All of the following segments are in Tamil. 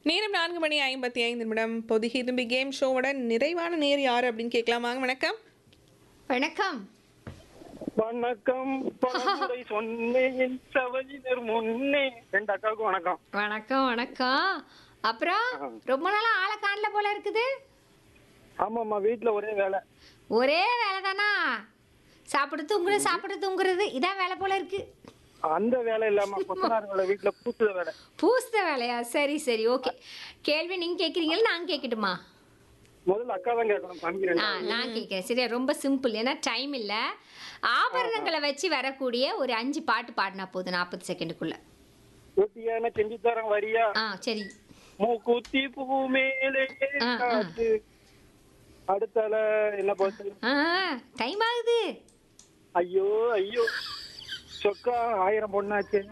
நேரம் நான்கு மணி ஐம்பத்தி ஐந்து நிமிடம் பொதுகி தும்பி கேம் ஷோவோட நிறைவான நேர் யார் அப்படின்னு கேட்கலாம் வாங்க வணக்கம் வணக்கம் வணக்கம் பலமுறை சொன்னேன் சவதினர் முன்னே ரெண்டு அக்காவுக்கும் வணக்கம் வணக்கம் வணக்கம் அப்புறம் ரொம்ப நாளா ஆளை காணல போல இருக்குது ஆமாம்மா வீட்டுல ஒரே வேலை ஒரே வேலை தானா சாப்பிட்டு தூங்குறது சாப்பிட்டு தூங்குறது இதான் வேலை போல இருக்கு அந்த வேலை இல்லாம கொத்தனார் வேலை வீட்டுல பூசுத வேலை பூசுத வேலையா சரி சரி ஓகே கேள்வி நீங்க கேக்குறீங்களா நான் கேட்கட்டுமா முதல்ல அக்கா தான் கேட்கணும் தம்பி ரெண்டு ஆ நான் கேட்குறேன் சரியா ரொம்ப சிம்பிள் ஏன்னா டைம் இல்லை ஆபரணங்களை வச்சு வரக்கூடிய ஒரு அஞ்சு பாட்டு பாடினா போதும் நாற்பது செகண்டுக்குள்ள ஒட்டியான செஞ்சு தரம் வரியா ஆ சரி மூக்குத்தி பூ மேலே ஆ, ஆ. காத்து அடுத்தால என்ன போச்சு ஆ டைம் ஆகுது ஐயோ ஐயோ சொக்கா ஆயிரம் பொண்ணாச்சு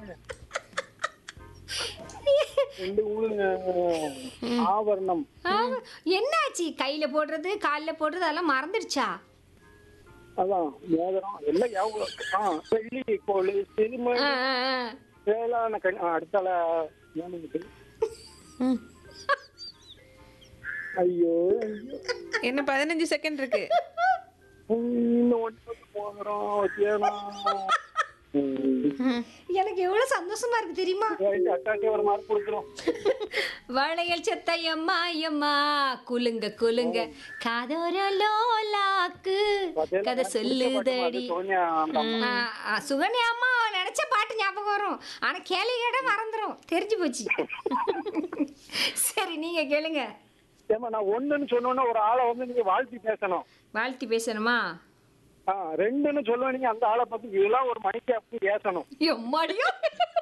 ரெண்டு ஊழுங்க ஆவரணம் ஆமா. என்னாச்சு கையில போடுறது கால்ல போடுறது அதெல்லாம் மறந்துடுச்சா அதான் மோதிரம் எல்லாம் ஞாபகம். ஆ வெள்ளி கோழி சிறுமணி ஆ, ஆ, ஆ. வேளாண் கண் ஆ, அடுத்தால ஞாபகத்துக்கு. ம். ஐயோ ஐயோ என்ன பதினஞ்சு செகண்ட் இருக்கு இன்னும் ஒன்று மோதிரம் வச்சியானா ம். எனக்கு எவ்வளவு சந்தோஷமா இருக்கு தெரியுமா அக்காக்கே ஒரு மார்க் கொடுத்துரும் வளையல் செத்தையம்மா ஐயம்மா குலுங்க குலுங்க காதோர லோலாக்கு கதை சொல்லுதடி சோனியா அந்த அம்மா. ஆ, ஆ, சுகன்யா அம்மா நினைச்ச பாட்டு ஞாபகம் வரும் ஆனா கேள்வி கேட்ட மறந்துரும் தெரிஞ்சு போச்சு சரி நீங்க கேளுங்க ஏம்மா நான் ஒண்ணுன்னு சொன்னோன்னா ஒரு ஆளை வந்து நீங்க வாழ்த்தி பேசணும் வாழ்த்தி பேசணுமா ஆ ரெண்டுன்னு சொல்லுவீங்க அந்த ஆளை பத்தி இதெல்லாம் ஒரு மணிக்கு அப்படி பேசணும் எம்மாடியோ